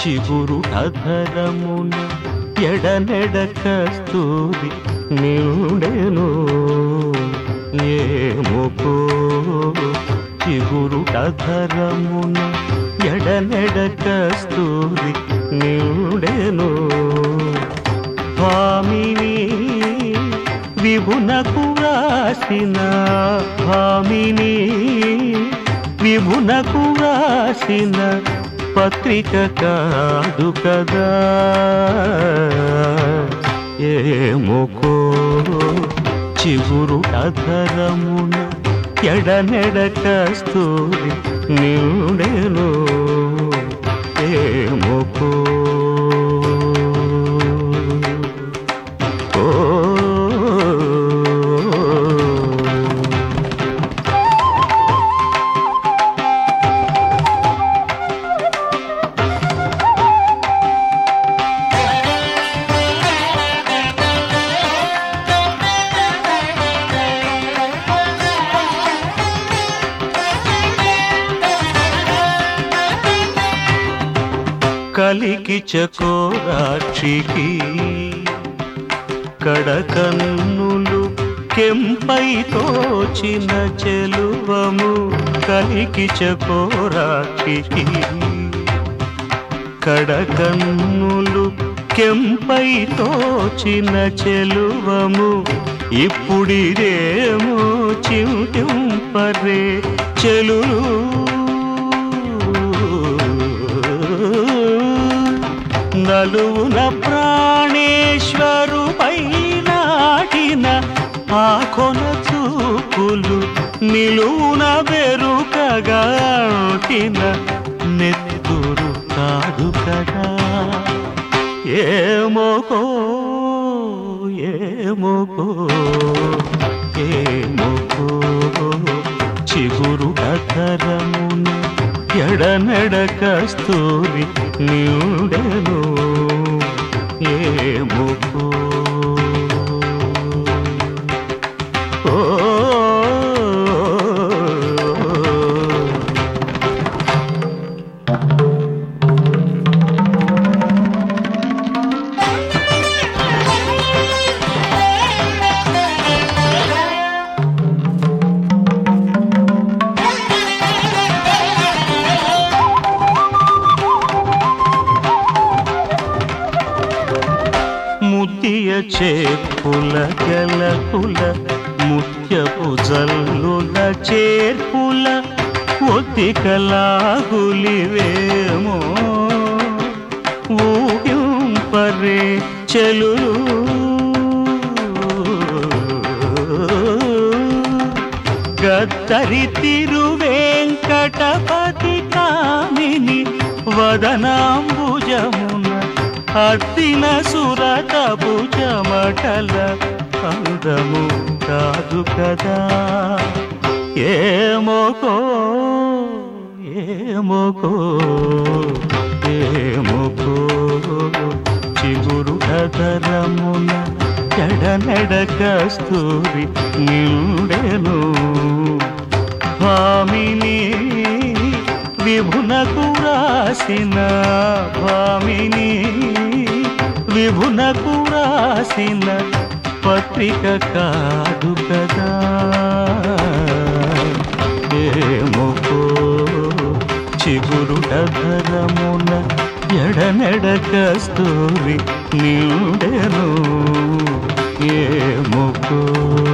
చిగురు అధరమున ఎడనెడ కస్తూరి నిండెను ఏముకో చిగురు అధరమున ఎడనెడ కస్తూరి నిండెను భామిని విభునకు రాసిన భామిని విభునకు రాసిన పత్రిక కాదు కదా ఏముకో చిగురు అధరమున ఎడనెడ కస్తూరి నిండెను ఏముకో ఓ కలికి చకోరాక్షికి కడకన్నులు కెంపై తోచిన చెలువము కలికి చకోరాక్షికి కడకన్నులు కెంపై తోచిన చెలువము ఇప్పుడిదేమో చింటింపరే చెలులు నలువున ప్రాణేశ్వరు నాటిన ఆ కొన చూపులు నిలువున బెరుకగా అంటిన నెత్తురు కాదు కదా ఏమోకో ఏమోకో ఏమోకో చిగురు అధరమున ఎడనెడ కస్తూరి నిండెను ఏమోకో ఓ ముత్య చేర్పుల గెలపుల ముత్యపు జల్లుల చేర్పుల ఒత్తికలాగులివేమో ఊగింపరే చెలులు గద్దరి తిరువేంకటపతి కామిని వదనాంబుజమున అద్దిన సురతపు చెమటల అందము కాదు కదా ఏమోకో ఏమోకో ఏమోకో చిగురు అధరమున ఎడనెడ కస్తూరి నిండెను భామిని విభునకు రాసిన భామిని విభునకు రాసిన పత్రిక కాదు కదా ఏముకో చిగురు అధరమున ఎడనెడ కస్తూరి నిండెను ఏముకో